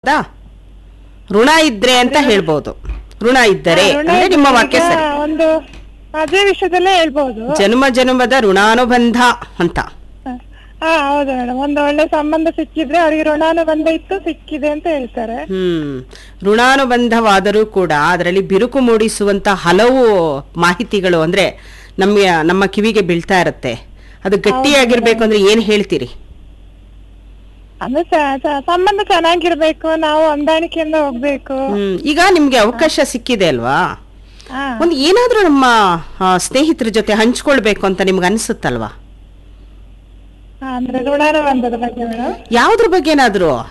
ಹೌದಾ ಋಣ ಇದ್ರೆ ಅಂತ ಹೇಳ್ಬೋದು ಋಣ ಇದ್ದರೆ ಋಣ ಅಂದ್ರೆ ನಿಮ್ಮ ಇದ್ರೆ ವಾಕ್ಯ ಈಗ ಸರಿ ಒಂದು ಮದುವೆ ವಿಷಯದಲ್ಲೇ ಹೇಳ್ಬೋದು ಜನ್ಮ ಜನ್ಮದ ಋಣಾನುಬಂಧ ಅಂತ ಹಾ ಹೌದು ಮೇಡಮ್ ಒಂದು ಒಳ್ಳೆ ಸಂಬಂಧ ಸಿಕ್ಕಿದ್ರೆ ಅವ್ರಿಗೆ ಋಣಾನುಬಂಧ ಇತ್ತು ಸಿಕ್ಕಿದೆ ಅಂತ ಹೇಳ್ತಾರೆ ಹ್ಮ್ ಋಣಾನುಬಂಧವಾದರೂ ಕೂಡ ಅದರಲ್ಲಿ ಬಿರುಕು ಮೂಡಿಸುವಂತ ಹಲವು ಮಾಹಿತಿಗಳು ಅಂದ್ರೆ ನಮ್ಮ ನಮ್ಮ ಕಿವಿಗೆ ಬೀಳ್ತಾ ಇರುತ್ತೆ ಅದು ಗಟ್ಟಿಯಾಗಿರ್ಬೇಕು ಅಂದ್ರೆ ಏನ್ ಹೇಳ್ತೀರಿ ಅಂದ್ರೆ ಸ- ಸ- ಸಂಬಂಧ ಚೆನ್ನಾಗಿರ್ಬೇಕು ನಾವು ಹೊಂದಾಣಿಕೆಯಿಂದ ಹೋಗ್ಬೇಕು ಹ್ಮ್ ಈಗ ನಿಮ್ಗೆ ಅವಕಾಶ ಸಿಕ್ಕಿದೆ ಅಲ್ವಾ ಹಾ ಒಂದು ಏನಾದ್ರೂ ನಮ್ಮ ಆ, ಸ್ನೇಹಿತರ ಜೊತೆ ಹಂಚ್ಕೊಳ್ಬೇಕು ಅಂತ ನಿಮ್ಗೆ ಅನ್ಸುತ್ತಲ್ವಾ ಹಾ, ಅಂದ್ರೆ ಋಣಾನುಬಂಧದ ಬಗ್ಗೆ ಮೇಡಮ್ ಯಾವ್ದ್ರ ಬಗ್ಗೆ ಏನಾದ್ರು